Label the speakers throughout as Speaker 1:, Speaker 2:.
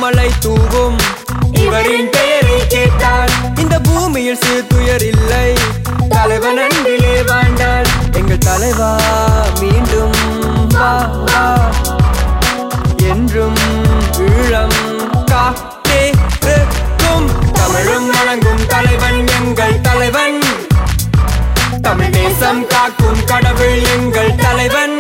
Speaker 1: பூமலை தூவும் இவரின் பெயரை கேட்டால் இந்த பூமியில் சிறு துயர் இல்லை தலைவன் அன்பிலே வாழ்ந்தால் எங்கள் தலைவா மீண்டும் வா வா என்றும் ஈழம் காத்தேருக்கும் தமிழும் வணங்கும் தலைவன் எங்கள் தலைவன் தமிழ் தேசம் காக்கும் கடவுள் எங்கள் தலைவன்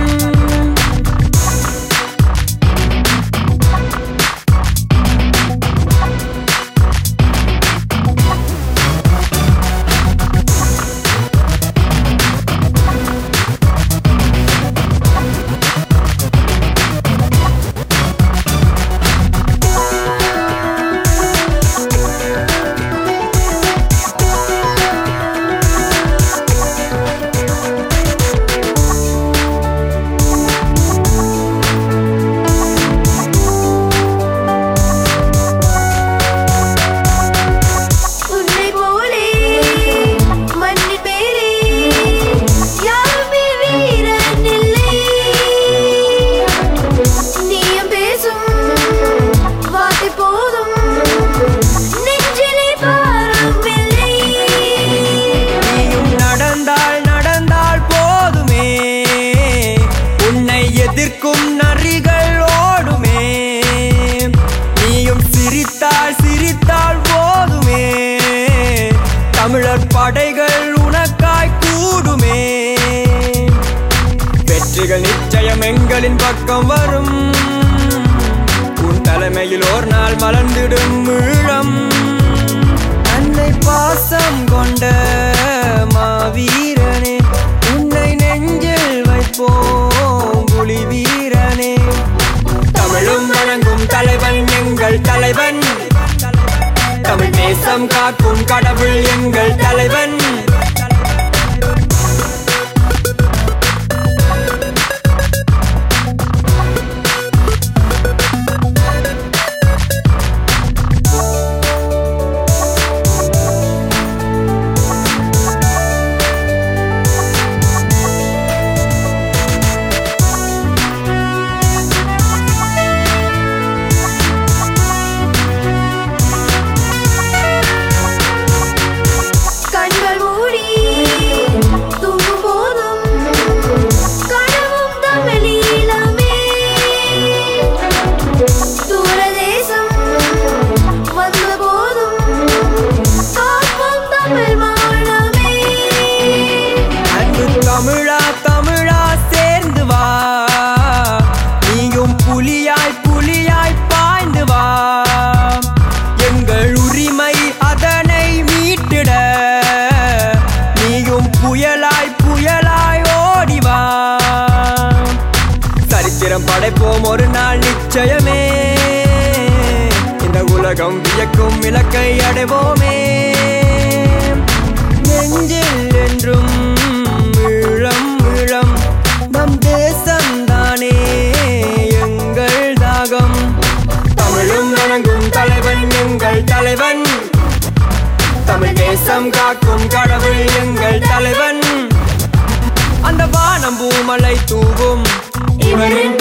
Speaker 2: உன்னை போலே மண்ணின் மேலே யாருமே வீரன் இல்லை நீயும் பேசும் வார்த்தை போதும் நெஞ்சிலே பாரம் இல்லை
Speaker 1: நீயும் நடந்தால் நடந்தால் போதுமே உன்னை எதிர்க்கும் நரிகள் ஓடுமே நீயும் சிரித்தால் சிரித்தால் போதுமே தமிழர் படைகள் உனக்காய் கூடுமே வெற்றிகள் நிச்சயம் எங்களின் பக்கம் வரும் உன் தலைமையில் ஒரு நாள் மலர்ந்திடும் ஈழம் அன்னை பாசம் கொண்ட மாவீரனே உன்னை நெஞ்சில் வைப்போம் புலி வீரனே தமிழும் வணங்கும் தலைவன் எங்கள் தலைவன் தமிழ் தேசம் காக்கும் கடவுள் எங்கள் தலைவன்
Speaker 2: கண்கள் மூடி தூங்கும் போதும் கனவும் தமிழீழமே தூரதேசம் வந்த போதும் காப்போம் தமிழ் மானமே
Speaker 1: அன்பு தமிழா தமிழா சேர்ந்து வா நீயும் புலியாய் புலியாய் பாய்ந்து வா எங்கள் உரிமை அதனை மீட்டிட நீயும் புயலாய் புயலாய் ஓடி வா சரித்திரம் படைப்போம் ஒரு நாள் நிச்சயமே இந்த உலகம் வியக்கும் இலக்கை அடைவோமே நெஞ்சில் என்றும் ஈழம் ஈழம் நம் தேசம் தானே எங்கள் தாகம் தமிழும் வணங்கும் தலைவன் எங்கள் தலைவன் தமிழ் தேசம் காக்கும் கடவுள் எங்கள் தலைவன் அந்த வானம் பூமலை தூவும் இவரின்